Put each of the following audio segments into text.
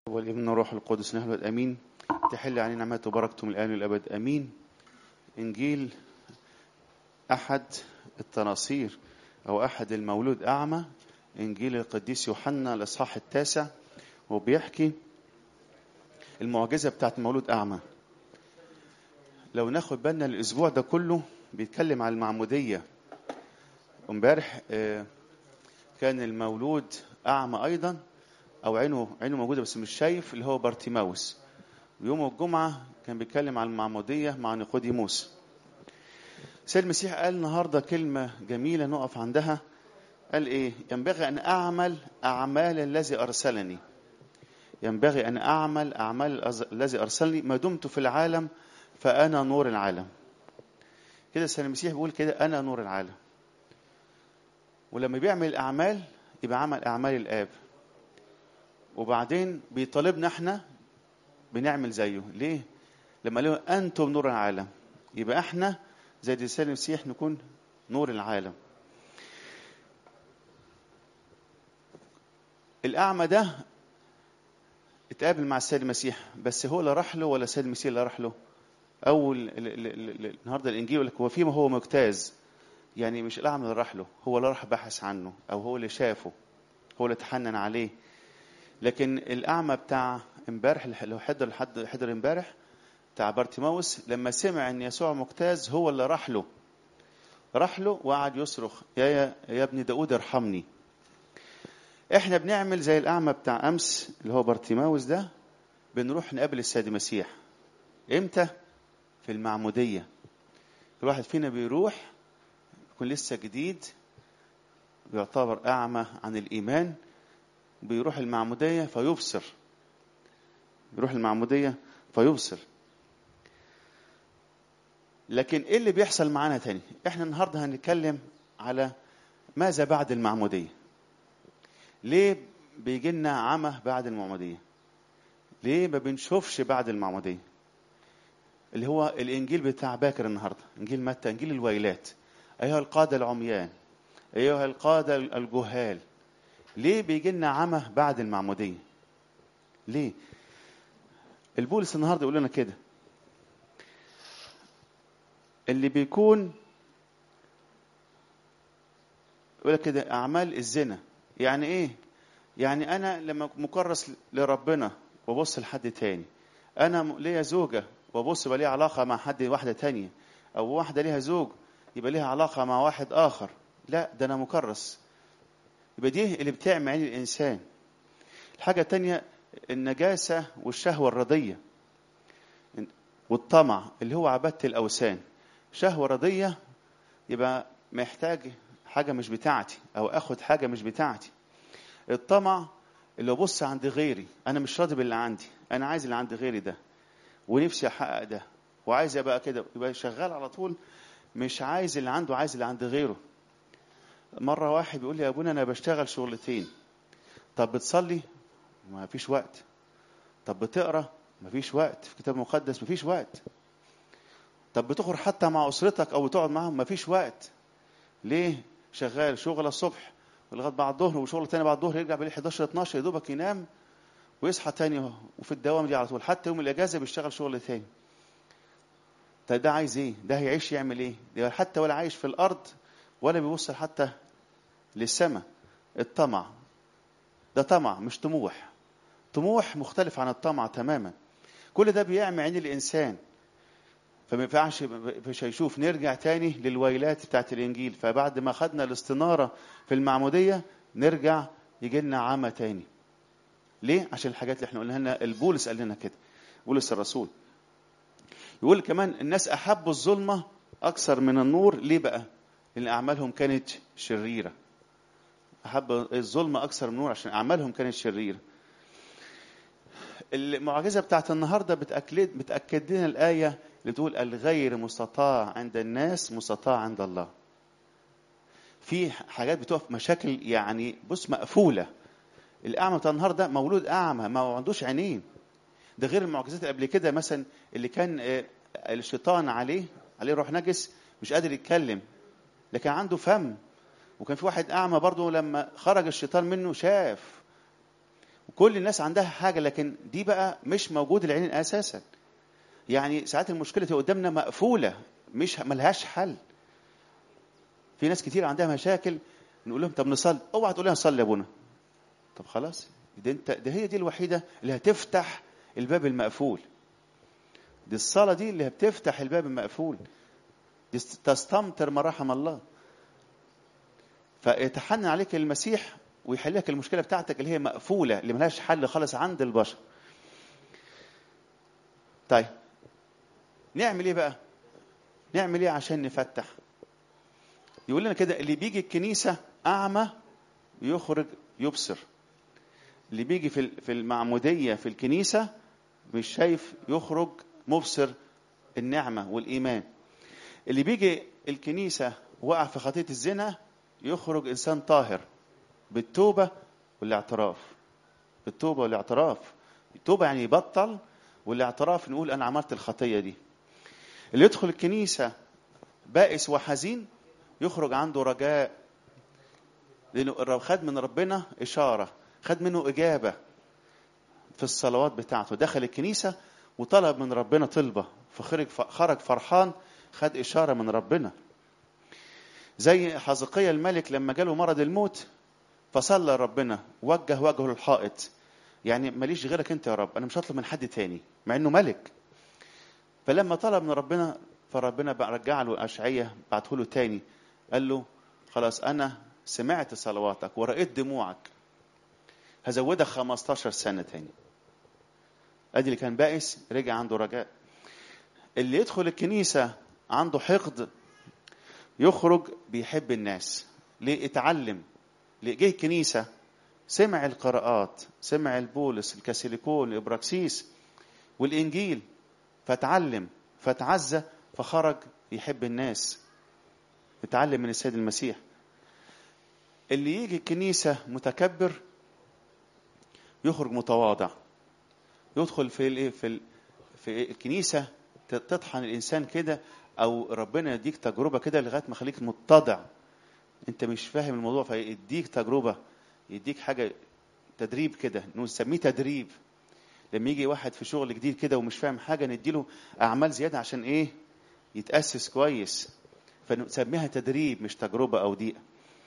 والابن روح القدس نحن امين تحل علينا نعمته وبركته من الان والابد امين انجيل احد التناصير او احد المولود اعمى انجيل القديس يوحنا الاصحاح التاسع وبيحكي المعجزه بتاعت المولود اعمى لو ناخد بالنا الاسبوع ده كله بيتكلم عن المعموديه امبارح آه، كان المولود اعمى ايضا او عينه عينه موجوده بس مش شايف اللي هو بارتيماوس ويوم الجمعه كان بيتكلم عن المعموديه مع نيقوديموس سيد المسيح قال النهارده كلمه جميله نقف عندها قال ايه ينبغي ان اعمل اعمال الذي ارسلني ينبغي ان اعمل اعمال الأز- الذي ارسلني ما دمت في العالم فانا نور العالم كده السيد المسيح بيقول كده انا نور العالم ولما بيعمل الاعمال يبقى عمل اعمال الاب وبعدين بيطالبنا احنا بنعمل زيه ليه لما قال لهم انتم نور العالم يبقى احنا زي رسالة المسيح نكون نور العالم الأعمى ده اتقابل مع السيد المسيح بس هو اللي راح له ولا السيد المسيح اللي راح له أول ال- ال- ال- ال- النهارده الإنجيل يقول لك هو فيما هو مجتاز يعني مش الأعمى اللي راح له هو اللي راح بحث عنه أو هو اللي شافه هو اللي تحنن عليه لكن الأعمى بتاع امبارح لو حضر لحد حضر امبارح بتاع بارتيماوس لما سمع ان يسوع مجتاز هو اللي راح له راح له وقعد يصرخ يا يا, يا ابن داود ارحمني احنا بنعمل زي الاعمى بتاع امس اللي هو بارتيماوس ده بنروح نقابل السيد المسيح امتى في المعموديه كل واحد فينا بيروح يكون لسه جديد بيعتبر اعمى عن الايمان بيروح المعموديه فيبصر يروح المعموديه فيبصر لكن ايه اللي بيحصل معانا تاني احنا النهارده هنتكلم على ماذا بعد المعموديه ليه بيجي لنا عمى بعد المعموديه ليه ما بنشوفش بعد المعموديه اللي هو الانجيل بتاع باكر النهارده انجيل متى انجيل الويلات ايها القاده العميان ايها القاده الجهال ليه بيجي لنا عمى بعد المعموديه ليه البولس النهارده يقول لنا كده اللي بيكون يقول لك كده اعمال الزنا يعني ايه يعني انا لما مكرس لربنا وابص لحد تاني انا م- ليا زوجه وابص يبقى ليها علاقه مع حد واحده تانية او واحده ليها زوج يبقى ليها علاقه مع واحد اخر لا ده انا مكرس يبقى دي اللي بتعمي عين الانسان الحاجه التانية النجاسه والشهوه الرضيه والطمع اللي هو عباده الاوثان شهوة رضية يبقى محتاج حاجة مش بتاعتي أو أخد حاجة مش بتاعتي الطمع اللي أبص عند غيري أنا مش راضي باللي عندي أنا عايز اللي عند غيري ده ونفسي أحقق ده وعايز أبقى كده يبقى شغال على طول مش عايز اللي عنده عايز اللي عند غيره مرة واحد بيقول لي يا أبونا أنا بشتغل شغلتين طب بتصلي ما فيش وقت طب بتقرا ما فيش وقت في كتاب مقدس ما فيش وقت طب بتخرج حتى مع اسرتك او بتقعد معاهم مفيش وقت ليه شغال شغل الصبح ولغايه بعد الظهر وشغل تاني بعد الظهر يرجع بالليل 11 12 يا دوبك ينام ويصحى تاني وفي الدوام دي على طول حتى يوم الاجازه بيشتغل شغل تاني طيب ده عايز ايه ده هيعيش يعمل ايه ده حتى ولا عايش في الارض ولا بيبص حتى للسماء الطمع ده طمع مش طموح طموح مختلف عن الطمع تماما كل ده بيعمي عين الانسان فما ينفعش مش هيشوف نرجع تاني للويلات بتاعت الانجيل فبعد ما خدنا الاستناره في المعموديه نرجع يجي لنا عمى تاني ليه عشان الحاجات اللي احنا قلناها لنا البولس قال لنا كده بولس الرسول يقول كمان الناس احبوا الظلمه اكثر من النور ليه بقى لان اعمالهم كانت شريره احب الظلمه اكثر من النور عشان اعمالهم كانت شريره المعجزه بتاعت النهارده بتاكد بتاكد لنا الايه اللي تقول الغير مستطاع عند الناس مستطاع عند الله في حاجات بتقف مشاكل يعني بص مقفوله الاعمى بتاع النهارده مولود اعمى ما عندوش عينين ده غير المعجزات اللي قبل كده مثلا اللي كان آه، الشيطان عليه عليه روح نجس مش قادر يتكلم لكن عنده فم وكان في واحد اعمى برضه لما خرج الشيطان منه شاف وكل الناس عندها حاجه لكن دي بقى مش موجود العينين اساسا يعني ساعات المشكله تبقى قدامنا مقفوله مش ملهاش حل في ناس كتير عندها مشاكل نقول لهم طب نصلي اوعى تقول لها نصلي يا ابونا طب خلاص دي انت ده هي دي الوحيده اللي هتفتح الباب المقفول دي الصلاه دي اللي بتفتح الباب المقفول دي تستمطر مراحم الله فيتحنن عليك المسيح ويحل لك المشكله بتاعتك اللي هي مقفوله اللي ملهاش حل خالص عند البشر طيب نعمل ايه بقى نعمل ايه عشان نفتح يقول لنا كده اللي بيجي الكنيسه اعمى يخرج يبصر اللي بيجي في في المعموديه في الكنيسه مش شايف يخرج مبصر النعمه والايمان اللي بيجي الكنيسه وقع في خطيه الزنا يخرج انسان طاهر بالتوبه والاعتراف بالتوبه والاعتراف التوبه يعني يبطل والاعتراف نقول انا عملت الخطيه دي اللي يدخل الكنيسه بائس وحزين يخرج عنده رجاء لانه خد من ربنا اشاره خد منه اجابه في الصلوات بتاعته دخل الكنيسه وطلب من ربنا طلبه فخرج خرج فرحان خد اشاره من ربنا زي حزقية الملك لما جاله مرض الموت فصلى ربنا وجه وجهه للحائط يعني ماليش غيرك انت يا رب انا مش هطلب من حد تاني مع انه ملك فلما طلب من ربنا فربنا بقى رجع له اشعية بعته له تاني قال له خلاص انا سمعت صلواتك ورأيت دموعك هزودك 15 سنة تاني ادي اللي كان بائس رجع عنده رجاء اللي يدخل الكنيسة عنده حقد يخرج بيحب الناس ليه اتعلم ليه جه الكنيسة سمع القراءات سمع البولس الكاسيليكون الابراكسيس والانجيل فتعلم فتعزى فخرج يحب الناس اتعلم من السيد المسيح اللي يجي الكنيسة متكبر يخرج متواضع يدخل في الايه في في الكنيسة تطحن الانسان كده او ربنا يديك تجربه كده لغايه ما خليك متضع انت مش فاهم الموضوع فيديك تجربه يديك حاجه تدريب كده نسميه تدريب لما يجي واحد في شغل جديد كده ومش فاهم حاجه نديله اعمال زياده عشان ايه يتاسس كويس فنسميها تدريب مش تجربه او ضيقه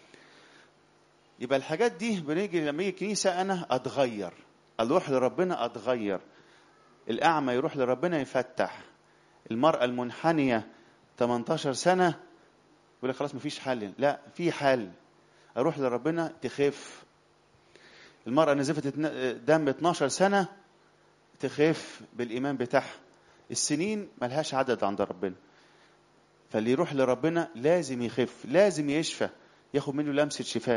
يبقى الحاجات دي بنيجي لما يجي الكنيسه انا اتغير اروح لربنا اتغير الاعمى يروح لربنا يفتح المرأة المنحنية 18 سنة يقول لك خلاص مفيش حل لا في حل أروح لربنا تخف المرأة نزفت دم 12 سنة تخف بالإيمان بتاعها السنين ملهاش عدد عند ربنا فاللي يروح لربنا لازم يخف لازم يشفى ياخد منه لمسة شفاء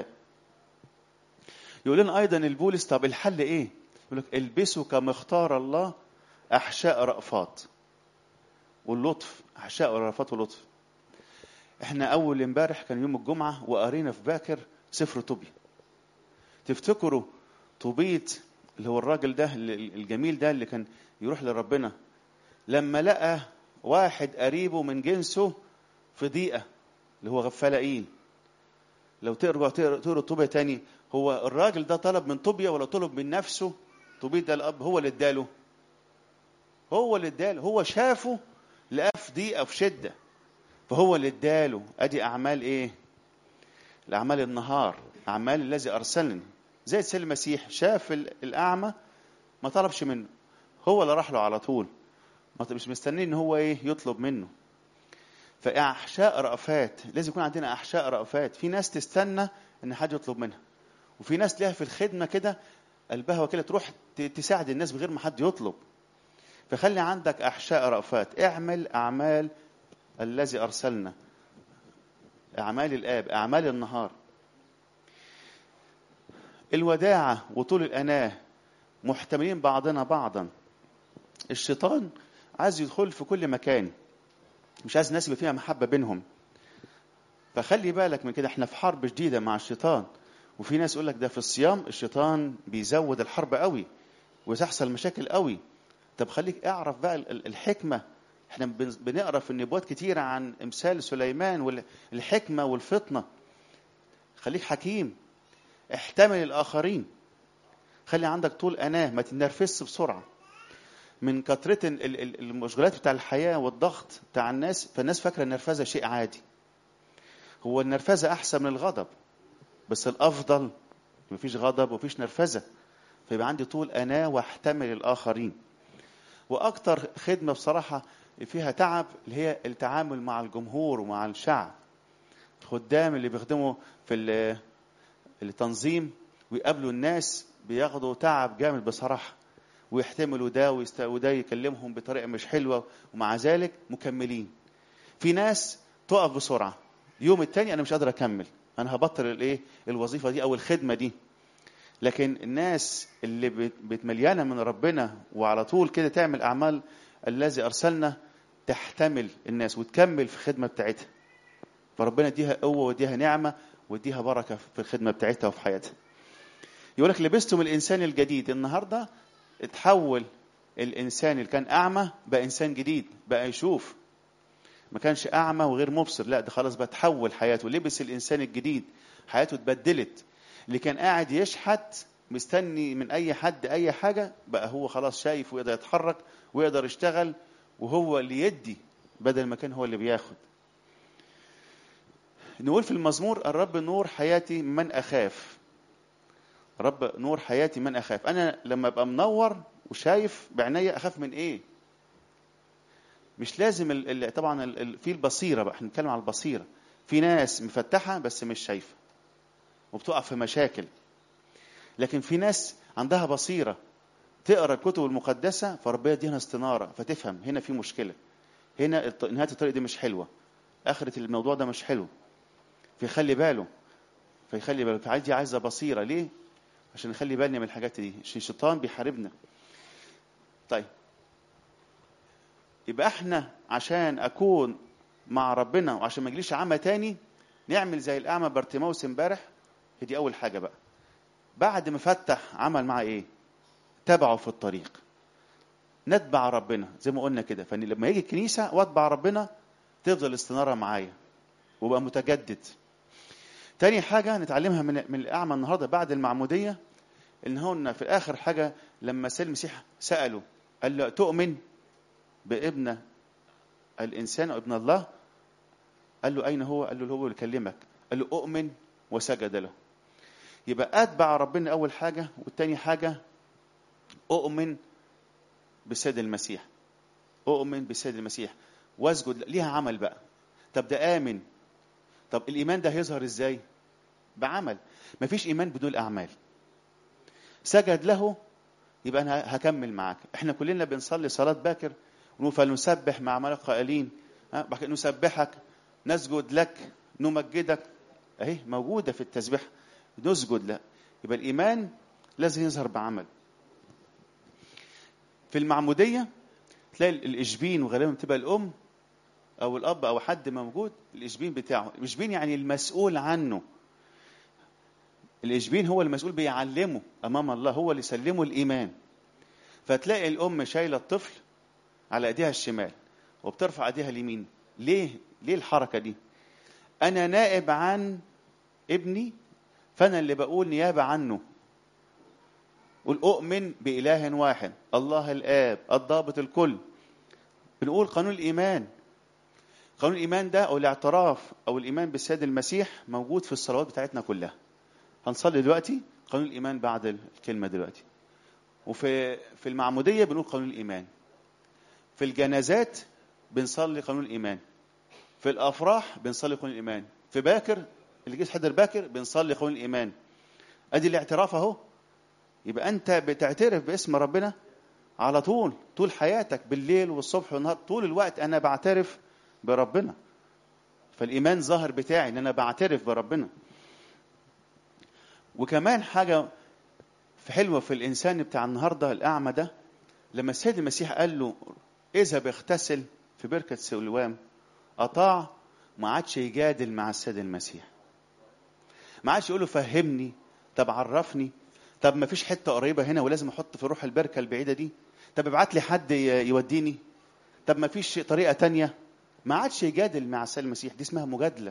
يقول لنا أيضا البولس طب الحل إيه؟ يقول لك البسوا كما اختار الله أحشاء رأفات واللطف احشاء ورأفات ولطف احنا اول امبارح كان يوم الجمعه وقرينا في باكر سفر طوبيا تفتكروا طوبيت اللي هو الراجل ده الجميل ده اللي كان يروح لربنا لما لقى واحد قريبه من جنسه في ضيقه اللي هو غفالائيل لو تقروا تقروا طوبيا تاني هو الراجل ده طلب من طوبيا ولا طلب من نفسه طوبيت ده الاب هو اللي اداله هو اللي اداله هو شافه لقاه في ضيقه في شده فهو اللي اداله ادي اعمال ايه الاعمال النهار اعمال الذي ارسلني زي السيد المسيح شاف الاعمى ما طلبش منه هو اللي راح له على طول ما مش مستني ان هو ايه يطلب منه فاحشاء رأفات لازم يكون عندنا احشاء رأفات في ناس تستنى ان حد يطلب منها وفي ناس ليها في الخدمه كده قلبها وكده تروح تساعد الناس بغير ما حد يطلب فخلي عندك احشاء رأفات اعمل اعمال الذي ارسلنا اعمال الاب اعمال النهار الوداعه وطول الاناه محتملين بعضنا بعضا الشيطان عايز يدخل في كل مكان مش عايز الناس يبقى فيها محبه بينهم فخلي بالك من كده احنا في حرب شديده مع الشيطان وفي ناس يقول لك ده في الصيام الشيطان بيزود الحرب قوي وتحصل مشاكل قوي طب خليك اعرف بقى الحكمه احنا بنقرا في النبوات كتيره عن امثال سليمان والحكمه والفطنه خليك حكيم احتمل الاخرين خلي عندك طول اناه ما تنرفزش بسرعه من كثره ال- ال- المشغولات بتاع الحياه والضغط بتاع الناس فالناس فاكره النرفزه شيء عادي هو النرفزه احسن من الغضب بس الافضل مفيش غضب ومفيش نرفزه فيبقى عندي طول اناه واحتمل الاخرين واكتر خدمه بصراحه فيها تعب اللي هي التعامل مع الجمهور ومع الشعب الخدام اللي بيخدموا في ال- التنظيم ويقابلوا الناس بياخدوا تعب جامد بصراحه ويحتملوا ده ويست- وده يكلمهم بطريقه مش حلوه ومع ذلك مكملين في ناس تقف بسرعه يوم التاني انا مش قادر اكمل انا هبطل الايه الوظيفه دي او الخدمه دي لكن الناس اللي بت- بتمليانه من ربنا وعلى طول كده تعمل اعمال الذي ارسلنا تحتمل الناس وتكمل في الخدمه بتاعتها فربنا يديها قوه ويديها نعمه ويديها بركه في الخدمه بتاعتها وفي حياتها يقول لك لبستم الانسان الجديد النهارده اتحول الانسان اللي كان اعمى بقى انسان جديد بقى يشوف ما كانش اعمى وغير مبصر لا ده خلاص بقى تحول حياته لبس الانسان الجديد حياته اتبدلت اللي كان قاعد يشحت مستني من اي حد اي حاجه بقى هو خلاص شايف ويقدر يتحرك ويقدر يشتغل وهو اللي يدي بدل ما كان هو اللي بياخد نقول في المزمور الرب نور حياتي من اخاف رب نور حياتي من اخاف انا لما ابقى منور وشايف بعينيا اخاف من ايه مش لازم ال ال طبعا ال ال في البصيره بقى احنا بنتكلم على البصيره في ناس مفتحه بس مش شايفه وبتقع في مشاكل لكن في ناس عندها بصيره تقرا الكتب المقدسه فربنا يديها استناره فتفهم هنا في مشكله هنا الط- نهايه الطريق دي مش حلوه اخره الموضوع ده مش حلو فيخلي باله فيخلي باله فعايز عايزه بصيره ليه عشان نخلي بالنا من الحاجات دي عشان الشيطان بيحاربنا طيب يبقى احنا عشان اكون مع ربنا وعشان ما يجيليش عمى تاني نعمل زي الاعمى بارتيماوس امبارح هي دي اول حاجه بقى بعد ما فتح عمل معاه ايه تبعه في الطريق نتبع ربنا زي ما قلنا كده فان لما يجي الكنيسه واتبع ربنا تفضل استناره معايا وبقى متجدد تاني حاجه نتعلمها من من الاعمى النهارده بعد المعموديه ان هن في اخر حاجه لما سيد المسيح ساله قال له تؤمن بابن الانسان او ابن الله قال له اين هو قال له هو اللي كلمك قال له اؤمن وسجد له يبقى اتبع ربنا اول حاجه والتاني حاجه اؤمن بالسيد المسيح اؤمن بالسيد المسيح واسجد ليها عمل بقى طب ده امن طب الايمان ده هيظهر ازاي بعمل مفيش ايمان بدون اعمال سجد له يبقى انا هكمل معاك احنا كلنا بنصلي صلاه باكر ونقول فلنسبح مع ملك قائلين ها بعد كده نسبحك نسجد لك نمجدك اهي موجوده في التسبيح نسجد لا يبقى الايمان لازم يظهر بعمل في المعموديه تلاقي الاشبين وغالبا بتبقى الام او الاب او حد موجود الاشبين بتاعه الاشبين يعني المسؤول عنه الاشبين هو المسؤول بيعلمه امام الله هو اللي يسلمه الايمان فتلاقي الام شايله الطفل على ايديها الشمال وبترفع ايديها اليمين ليه ليه الحركه دي انا نائب عن ابني فانا اللي بقول نيابه عنه قل اؤمن باله واحد الله الاب الضابط الكل بنقول قانون الايمان قانون الايمان ده او الاعتراف او الايمان بالسيد المسيح موجود في الصلوات بتاعتنا كلها هنصلي دلوقتي قانون الايمان بعد الكلمه دلوقتي وفي في المعموديه بنقول قانون الايمان في الجنازات بنصلي قانون الايمان في الافراح بنصلي قانون الايمان في باكر اللي جيت حضر باكر بنصلي قانون الايمان ادي الاعتراف اهو يبقى انت بتعترف باسم ربنا على طول طول حياتك بالليل والصبح والنهار طول الوقت انا بعترف بربنا فالايمان ظاهر بتاعي ان انا بعترف بربنا وكمان حاجه في حلوه في الانسان بتاع النهارده الاعمى ده لما السيد المسيح قال له اذهب اغتسل في بركه سلوام اطاع ما عادش يجادل مع السيد المسيح ما عادش يقول له فهمني طب عرفني طب ما فيش حته قريبه هنا ولازم احط في روح البركه البعيده دي طب ابعت لي حد يوديني طب ما فيش طريقه تانية ما عادش يجادل مع السيد المسيح دي اسمها مجادله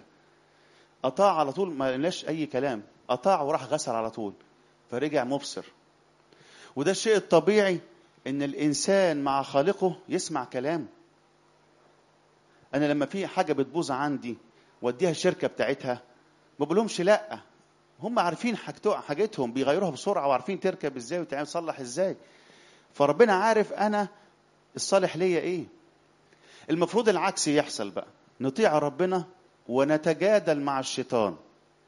اطاع على طول ما لناش اي كلام اطاع وراح غسل على طول فرجع مبصر وده الشيء الطبيعي ان الانسان مع خالقه يسمع كلامه انا لما في حاجه بتبوظ عندي واديها الشركه بتاعتها ما بقولهمش لا هم عارفين حاجتو- حاجتهم بيغيروها بسرعه وعارفين تركب ازاي وتعمل تصلح ازاي فربنا عارف انا الصالح ليا ايه المفروض العكس يحصل بقى نطيع ربنا ونتجادل مع الشيطان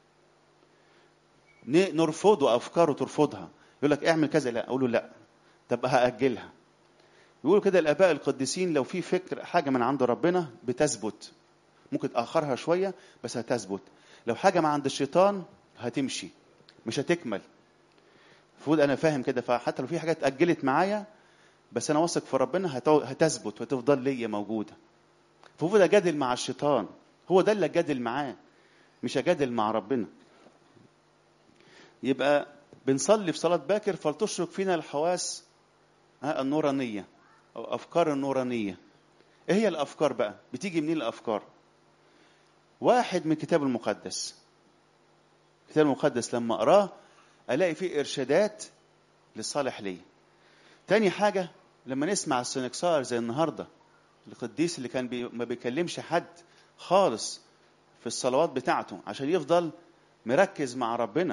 ن- نرفضه افكاره ترفضها يقول لك اعمل كذا لا اقول له لا طب هاجلها يقولوا كده الاباء القديسين لو في فكر حاجه من عند ربنا بتثبت ممكن تاخرها شويه بس هتثبت لو حاجه من عند الشيطان هتمشي مش هتكمل المفروض انا فاهم كده فحتى لو في حاجه اتاجلت معايا بس انا واثق في ربنا هتو- هتثبت وتفضل ليا موجوده فالمفروض اجادل مع الشيطان هو ده اللي اجادل معاه مش اجادل مع ربنا يبقى بنصلي في صلاه باكر فلتشرق فينا الحواس ها، النورانيه او افكار النورانيه ايه هي الافكار بقى بتيجي منين الافكار واحد من الكتاب المقدس الكتاب المقدس لما اقراه الاقي فيه ارشادات للصالح ليا تاني حاجه لما نسمع السنكسار زي النهارده القديس اللي كان بي ما بيكلمش حد خالص في الصلوات بتاعته عشان يفضل مركز مع ربنا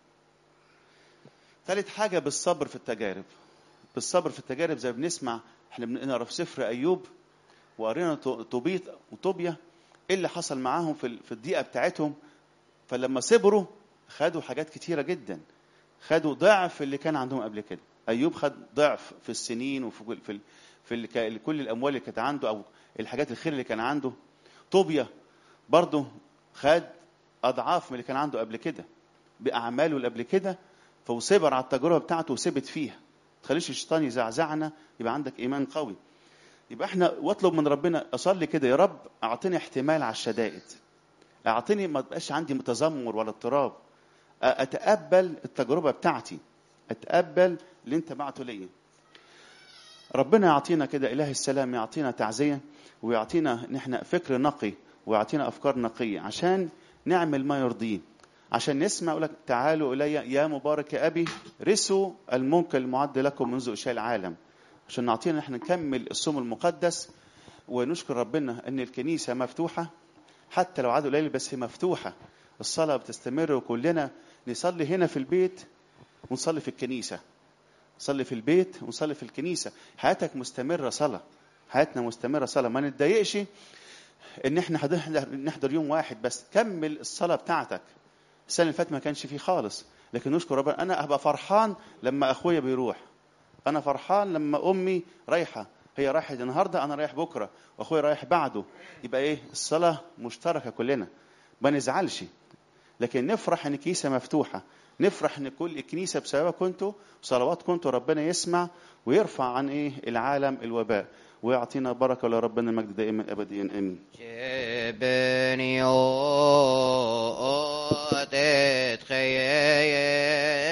ثالث حاجة بالصبر في التجارب بالصبر في التجارب زي ما بنسمع احنا بنقرا في سفر أيوب وقرينا تو- توبيت وطوبيا ايه اللي حصل معاهم في ال- في الضيقة بتاعتهم فلما صبروا خدوا حاجات كتيرة جدا خدوا ضعف اللي كان عندهم قبل كده أيوب خد ضعف في السنين وفي كل- في ال- في ال- ك- كل الأموال اللي كانت عنده أو الحاجات الخير اللي كان عنده طوبيا برضه خد أضعاف من اللي كان عنده قبل كده بأعماله اللي قبل كده فصبر على التجربة بتاعته وثبت فيها ما تخليش الشيطان يزعزعنا يبقى عندك إيمان قوي يبقى احنا واطلب من ربنا اصلي كده يا رب اعطيني احتمال على الشدائد اعطيني ما تبقاش عندي تذمر ولا اضطراب أ- اتقبل التجربه بتاعتي اتقبل اللي انت بعته ليا ربنا يعطينا كده اله السلام يعطينا تعزيه ويعطينا نحن فكر نقي ويعطينا افكار نقيه عشان نعمل ما يرضيه عشان نسمع يقول لك تعالوا الي يا مبارك يا ابي رثوا الملك المعد لكم منذ اشياء العالم عشان نعطينا نحن نكمل الصوم المقدس ونشكر ربنا ان الكنيسه مفتوحه حتى لو عدد قليل بس هي مفتوحه الصلاه بتستمر وكلنا نصلي هنا في البيت ونصلي في الكنيسه نصلي في البيت ونصلي في الكنيسه حياتك مستمره صلاه حياتنا مستمره صلاه ما نتضايقش ان احنا هنحضر نحضر يوم واحد بس كمل الصلاه بتاعتك السنه اللي فاتت ما كانش فيه خالص لكن نشكر ربنا انا هبقى فرحان لما اخويا بيروح انا فرحان لما امي رايحه هي رايحه النهارده انا رايح بكره واخويا رايح بعده يبقى ايه الصلاه مشتركه كلنا ما نزعلش لكن نفرح ان الكنيسه مفتوحه نفرح ان كل الكنيسه بسببكم انتوا وصلواتكم انتوا ربنا يسمع ويرفع عن ايه العالم الوباء ويعطينا بركه ولربنا المجد دائما ابديا امين جبني أوتت خيال